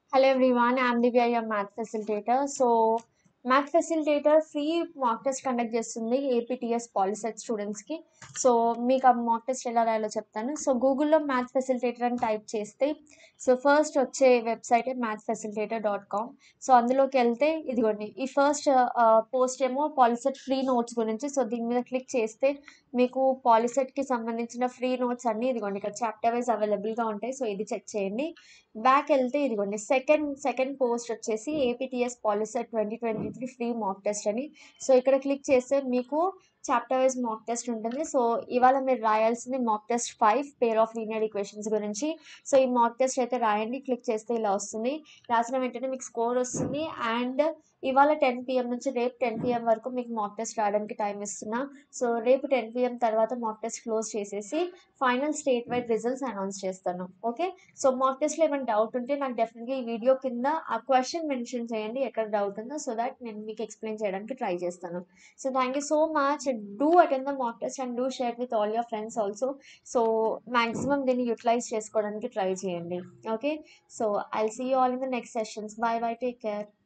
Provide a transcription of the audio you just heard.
Hello everyone, I am Divya, your math facilitator. So, math facilitator free mock test conduct చేస్తుంది APTS POLYCET స్టూడెంట్స్కి so మీకు ఆ mock test ఎలా రాయాలో చెప్తాను సో గూగుల్లో మ్యాథ్ ఫెసిలిటేటర్ అని టైప్ చేస్తే సో ఫస్ట్ వచ్చే వెబ్సైటే math facilitator dot com so అందులోకి వెళ్తే ఇదిగోండి ఈ ఫస్ట్ పోస్ట్ ఏమో పాలిసెట్ ఫ్రీ నోట్స్ గురించి సో దీని మీద క్లిక్ చేస్తే మీకు పాలిసెట్కి సంబంధించిన ఫ్రీ నోట్స్ అన్నీ ఇదిగోండి ఇక్కడ చాప్టర్ వైజ్ అవైలబుల్గా ఉంటాయి సో ఇది చెక్ చేయండి బ్యాక్ వెళ్తే ఇదిగోండి సెకండ్ సెకండ్ పోస్ట్ వచ్చేసి APTS POLYCET twenty twenty three free mock test అని సో ఇక్కడ క్లిక్ చేస్తే మీకు చాప్టర్ వైజ్ మాక్ టెస్ట్ ఉంటుంది సో ఇవాళ మీరు రాయాల్సింది mock test five pair of linear equations గురించి సో ఈ మాక్ టెస్ట్ అయితే రాయండి క్లిక్ చేస్తే ఇలా వస్తుంది రాసిన వెంటనే మీకు స్కోర్ వస్తుంది అండ్ ఇవాళ టెన్ పిఎం నుంచి రేపు టెన్ పిఎం వరకు మీకు మాక్ టెస్ట్ రాయడానికి టైం ఇస్తున్నా సో రేపు టెన్ పిఎం తర్వాత మాక్ టెస్ట్ క్లోజ్ చేసేసి final state wide results announce చేస్తాను ఓకే సో మాక్ టెస్ట్లో ఏమైనా డౌట్ ఉంటే నాకు డెఫినెట్గా ఈ వీడియో కింద ఆ క్వశ్చన్ మెన్షన్ చేయండి ఎక్కడ డౌట్ ఉందో సో దట్ నేను మీకు ఎక్స్ప్లెయిన్ చేయడానికి ట్రై చేస్తాను so thank you so much do attend the mock test and do share with all your friends also so maximum దీన్ని యూటిలైజ్ చేసుకోవడానికి ట్రై చేయండి okay so I'll see you all in the next sessions bye bye take care